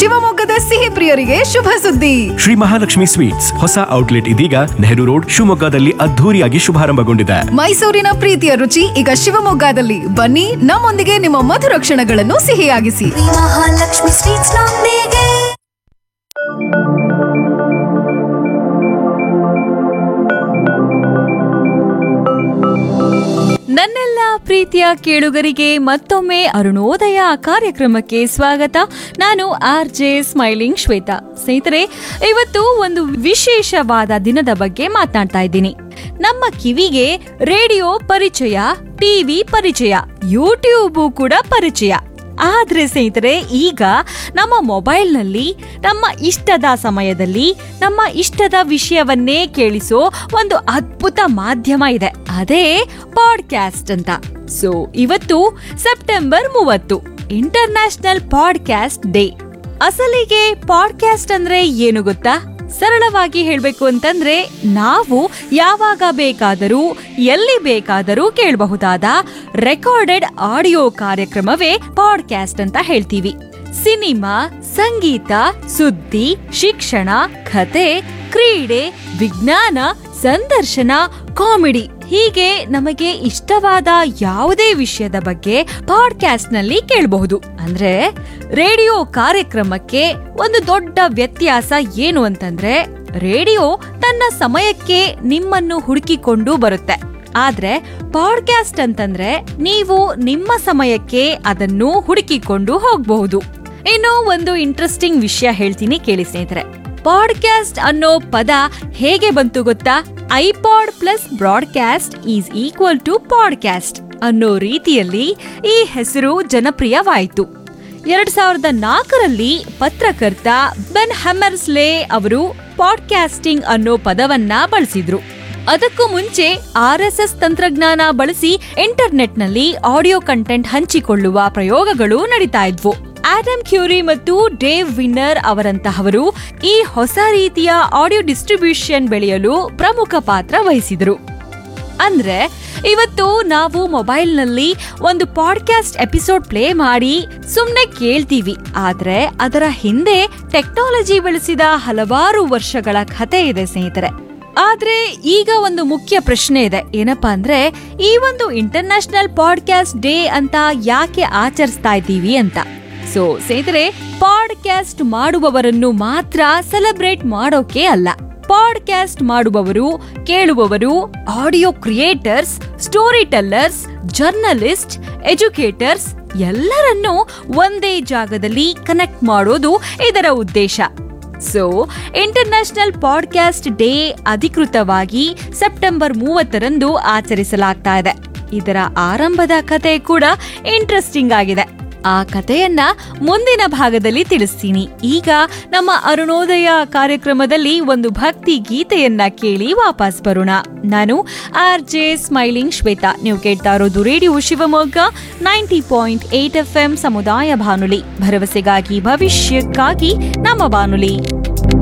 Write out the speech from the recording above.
ಶಿವಮೊಗ್ಗದ ಸಿಹಿ ಪ್ರಿಯರಿಗೆ ಶುಭ ಸುದ್ದಿ ಶ್ರೀ ಮಹಾಲಕ್ಷ್ಮಿ ಸ್ವೀಟ್ಸ್ ಹೊಸ ಔಟ್ಲೆಟ್ ಇದೀಗ ನೆಹರು ರೋಡ್ ಶಿವಮೊಗ್ಗದಲ್ಲಿ ಅದ್ಧೂರಿಯಾಗಿ ಶುಭಾರಂಭಗೊಂಡಿದೆ ಮೈಸೂರಿನ ಪ್ರೀತಿಯ ರುಚಿ ಈಗ ಶಿವಮೊಗ್ಗದಲ್ಲಿ ಬನ್ನಿ ನಮ್ಮೊಂದಿಗೆ ನಿಮ್ಮ ಮಧುರ ಕ್ಷಣಗಳನ್ನು ಸಿಹಿಯಾಗಿಸಿ ಮಹಾಲಕ್ಷ್ಮಿ ಸ್ವೀಟ್ಸ್ ನೊಂದಿಗೆ ನನ್ನೆಲ್ಲ ಪ್ರೀತಿಯ ಕೇಳುಗರಿಗೆ ಮತ್ತೊಮ್ಮೆ ಅರುಣೋದಯ ಕಾರ್ಯಕ್ರಮಕ್ಕೆ ಸ್ವಾಗತ ನಾನು ಆರ್ ಜೆ ಸ್ಮೈಲಿಂಗ್ ಶ್ವೇತಾ ಸ್ನೇಹಿತರೆ ಇವತ್ತು ಒಂದು ವಿಶೇಷವಾದ ದಿನದ ಬಗ್ಗೆ ಮಾತನಾಡ್ತಾ ಇದ್ದೀನಿ ನಮ್ಮ ಕಿವಿಗೆ ರೇಡಿಯೋ ಪರಿಚಯ ಟಿವಿ ಪರಿಚಯ ಯೂಟ್ಯೂಬು ಕೂಡ ಪರಿಚಯ ಆದ್ರೆ ಸ್ನೇಹಿತರೆ ಈಗ ನಮ್ಮ ಮೊಬೈಲ್ನಲ್ಲಿ ನಮ್ಮ ಇಷ್ಟದ ಸಮಯದಲ್ಲಿ ನಮ್ಮ ಇಷ್ಟದ ವಿಷಯವನ್ನೇ ಕೇಳಿಸೋ ಒಂದು ಅದ್ಭುತ ಮಾಧ್ಯಮ ಇದೆ ಅದೇ ಪಾಡ್ಕ್ಯಾಸ್ಟ್ ಅಂತ ಸೊ ಇವತ್ತು ಸೆಪ್ಟೆಂಬರ್ ಮೂವತ್ತು ಇಂಟರ್ನ್ಯಾಷನಲ್ ಪಾಡ್ಕ್ಯಾಸ್ಟ್ ಡೇ ಅಸಲಿಗೆ ಪಾಡ್ಕ್ಯಾಸ್ಟ್ ಅಂದ್ರೆ ಏನು ಗೊತ್ತಾ ಸರಳವಾಗಿ ಹೇಳ್ಬೇಕು ಅಂತಂದ್ರೆ ನಾವು ಯಾವಾಗ ಬೇಕಾದರೂ ಎಲ್ಲಿ ಬೇಕಾದರೂ ಕೇಳಬಹುದಾದ ರೆಕಾರ್ಡೆಡ್ ಆಡಿಯೋ ಕಾರ್ಯಕ್ರಮವೇ ಪಾಡ್ಕ್ಯಾಸ್ಟ್ ಅಂತ ಹೇಳ್ತೀವಿ ಸಿನಿಮಾ ಸಂಗೀತ ಸುದ್ದಿ ಶಿಕ್ಷಣ ಕತೆ ಕ್ರೀಡೆ ವಿಜ್ಞಾನ ಸಂದರ್ಶನ ಕಾಮಿಡಿ ಹೀಗೆ ನಮಗೆ ಇಷ್ಟವಾದ ಯಾವುದೇ ವಿಷಯದ ಬಗ್ಗೆ ಪಾಡ್ಕ್ಯಾಸ್ಟ್ ನಲ್ಲಿ ಕೇಳಬಹುದು ಅಂದ್ರೆ ರೇಡಿಯೋ ಕಾರ್ಯಕ್ರಮಕ್ಕೆ ಒಂದು ದೊಡ್ಡ ವ್ಯತ್ಯಾಸ ಏನು ಅಂತಂದ್ರೆ ರೇಡಿಯೋ ತನ್ನ ಸಮಯಕ್ಕೆ ನಿಮ್ಮನ್ನು ಹುಡುಕಿಕೊಂಡು ಬರುತ್ತೆ ಆದ್ರೆ ಪಾಡ್ಕ್ಯಾಸ್ಟ್ ಅಂತಂದ್ರೆ ನೀವು ನಿಮ್ಮ ಸಮಯಕ್ಕೆ ಅದನ್ನು ಹುಡುಕಿಕೊಂಡು ಹೋಗಬಹುದು ಇನ್ನು ಒಂದು ಇಂಟ್ರೆಸ್ಟಿಂಗ್ ವಿಷಯ ಹೇಳ್ತೀನಿ ಕೇಳಿ ಸ್ನೇಹಿತರೆ ಪಾಡ್ಕ್ಯಾಸ್ಟ್ ಅನ್ನೋ ಪದ ಹೇಗೆ ಬಂತು ಗೊತ್ತಾ iPod plus broadcast is equal to podcast ಅನ್ನೋ ರೀತಿಯಲ್ಲಿ ಈ ಹೆಸರು ಜನಪ್ರಿಯವಾಯಿತು ಎರಡ್ ಸಾವಿರದ ನಾಲ್ಕರಲ್ಲಿ ಪತ್ರಕರ್ತ ಬೆನ್ ಹ್ಯಾಮರ್ಸ್ಲೇ ಅವರು ಪಾಡ್ಕ್ಯಾಸ್ಟಿಂಗ್ ಅನ್ನೋ ಪದವನ್ನ ಬಳಸಿದ್ರು ಅದಕ್ಕೂ ಮುಂಚೆ ಆರ್ ಎಸ್ ಎಸ್ ತಂತ್ರಜ್ಞಾನ ಬಳಸಿ ಇಂಟರ್ನೆಟ್ನಲ್ಲಿ ಆಡಿಯೋ ಕಂಟೆಂಟ್ ಹಂಚಿಕೊಳ್ಳುವ ಪ್ರಯೋಗಗಳು ನಡೀತಾ ಇದ್ವು ಆಡಮ್ ಕ್ಯೂರಿ ಮತ್ತು ಡೇವ್ ವಿನ್ನರ್ ಅವರಂತಹವರು ಈ ಹೊಸ ರೀತಿಯ ಆಡಿಯೋ ಡಿಸ್ಟ್ರಿಬ್ಯೂಷನ್ ಬೆಳೆಯಲು ಪ್ರಮುಖ ಪಾತ್ರ ವಹಿಸಿದರು ಅಂದ್ರೆ ಇವತ್ತು ನಾವು ಮೊಬೈಲ್ನಲ್ಲಿ ಒಂದು ಪಾಡ್ಕ್ಯಾಸ್ಟ್ ಎಪಿಸೋಡ್ ಪ್ಲೇ ಮಾಡಿ ಸುಮ್ಮನೆ ಕೇಳ್ತೀವಿ ಆದ್ರೆ ಅದರ ಹಿಂದೆ ಟೆಕ್ನಾಲಜಿ ಬೆಳೆಸಿದ ಹಲವಾರು ವರ್ಷಗಳ ಕಥೆ ಇದೆ ಸ್ನೇಹಿತರೆ ಆದ್ರೆ ಈಗ ಒಂದು ಮುಖ್ಯ ಪ್ರಶ್ನೆ ಇದೆ ಏನಪ್ಪಾ ಅಂದ್ರೆ ಈ ಒಂದು ಇಂಟರ್ನ್ಯಾಷನಲ್ ಪಾಡ್ಕ್ಯಾಸ್ಟ್ ಡೇ ಅಂತ ಯಾಕೆ ಆಚರಿಸ್ತಾ ಇದ್ದೀವಿ ಅಂತ ಸೊ ಸ್ನೇಹಿತರೆ ಪಾಡ್ಕ್ಯಾಸ್ಟ್ ಮಾಡುವವರನ್ನು ಮಾತ್ರ ಸೆಲೆಬ್ರೇಟ್ ಮಾಡೋಕೆ ಅಲ್ಲ ಪಾಡ್ಕ್ಯಾಸ್ಟ್ ಮಾಡುವವರು ಕೇಳುವವರು audio creators story tellers journalist educators ಎಲ್ಲರನ್ನೂ ಒಂದೇ ಜಾಗದಲ್ಲಿ ಕನೆಕ್ಟ್ ಮಾಡೋದು ಇದರ ಉದ್ದೇಶ ಸೊ ಇಂಟರ್ನ್ಯಾಷನಲ್ ಪಾಡ್ಕ್ಯಾಸ್ಟ್ ಡೇ ಅಧಿಕೃತವಾಗಿ ಸೆಪ್ಟೆಂಬರ್ ಮೂವತ್ತರಂದು ಆಚರಿಸಲಾಗ್ತಾ ಇದೆ ಇದರ ಆರಂಭದ ಕತೆ ಕೂಡ ಇಂಟ್ರೆಸ್ಟಿಂಗ್ ಆಗಿದೆ ಆ ಕಥೆಯನ್ನ ಮುಂದಿನ ಭಾಗದಲ್ಲಿ ತಿಳಿಸ್ತೀನಿ ಈಗ ನಮ್ಮ ಅರುಣೋದಯ ಕಾರ್ಯಕ್ರಮದಲ್ಲಿ ಒಂದು ಭಕ್ತಿ ಗೀತೆಯನ್ನ ಕೇಳಿ ವಾಪಸ್ ಬರೋಣ ನಾನು ಆರ್ ಜೆ ಸ್ಮೈಲಿಂಗ್ ಶ್ವೇತಾ ನೀವು ಕೇಳ್ತಾ ಇರೋದು radio Shivamogga ninety point eight F M ಸಮುದಾಯ ಬಾನುಲಿ ಭರವಸೆಗಾಗಿ ಭವಿಷ್ಯಕ್ಕಾಗಿ ನಮ್ಮ ಬಾನುಲಿ